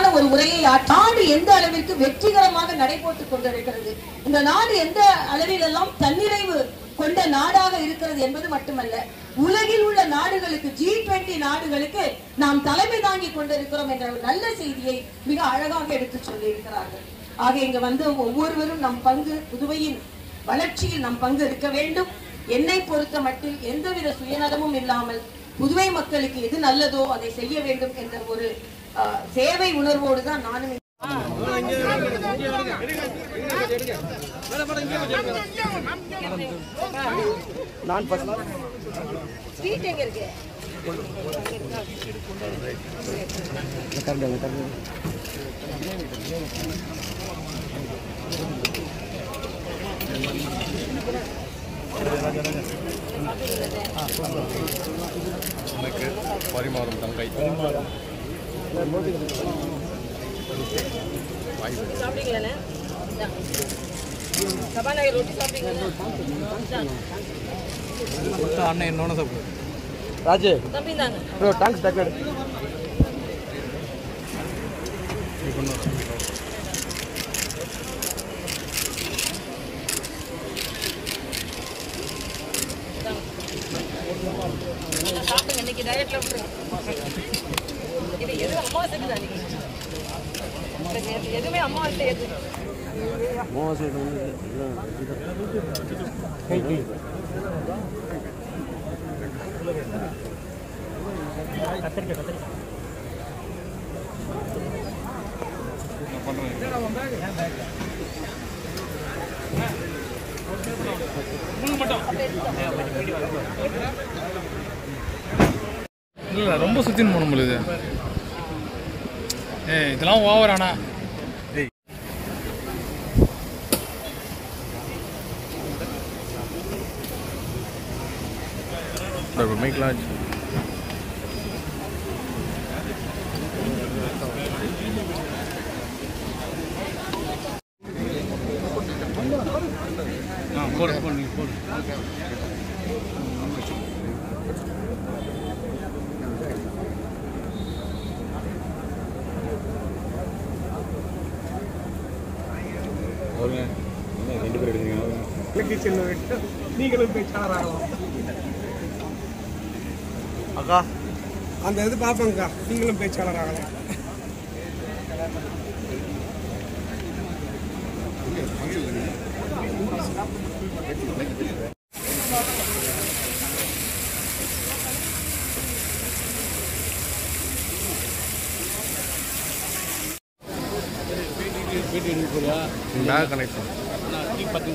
அற்புதமான ஒரு உரையை ஆற்ற- நாடு எந்த அளவிற்கு வெற்றிகரமாக நடைபோட்டுக் கொண்டிருக்கிறது இந்த நாடு எந்த அளவிலெல்லாம் தன்னிறைவு கொண்ட நாடாக இருக்கிறது என்பது மட்டுமல்ல உலகில் உள்ள நாடுகளுக்கு ஜி டுவெண்டி நாடுகளுக்கு நாம் தலைமை தாங்கி கொண்டிருக்கிறோம் என்ற ஒரு நல்ல செய்தியை மிக அழகாக எடுத்து சொல்லி இருக்கிறார்கள் ஆக இங்க வந்து ஒவ்வொருவரும் நம் பங்கு புதுவையின் வளர்ச்சியில் நம் பங்கு இருக்க வேண்டும் என்னை பொறுத்த மட்டில் எந்தவித சுயநலமும் இல்லாமல் புதுவை மக்களுக்கு எது நல்லதோ அதை செய்ய வேண்டும் என்ற ஒரு அஹ், சேவை உணர்வோடு தான் நானும் ஸ்வீட் எங்க இருக்கு எனக்கு பரிமாறும் தங்கை சாப்பிட்டீங்களாண்ணே சபாநாயகர் ரொட்டி சாப்பிட்டீங்களா அண்ணன் என்னோட சாப்பிடு ராஜு தம்பி தாங்க ப்ரோ தேங்க்ஸ் டாக்டர் சாப்பிடுங்க இன்னைக்கு டயட்ல விட்டுருங்க இது எதுவும் அம்மா செஞ்சு தான் எதுவுமே அம்மா வந்து எது இல்லை ரொம்ப சுற்றின்னு போகணும் பொழுது ஏய் இதெல்லாம் ஓவர் ஆனா மைக்லாம் ஆ போடு போடு நீ போடு அவருங்க என்ன ரெண்டு பேர் எடுக்கிறீங்க நீங்களும் பேச்சாளராகலாம் அக்கா அந்த இது பார்ப்போங்கக்கா நீங்களும் பேச்சாளராகலாம் பேக் கனெக்ட் பண்ணு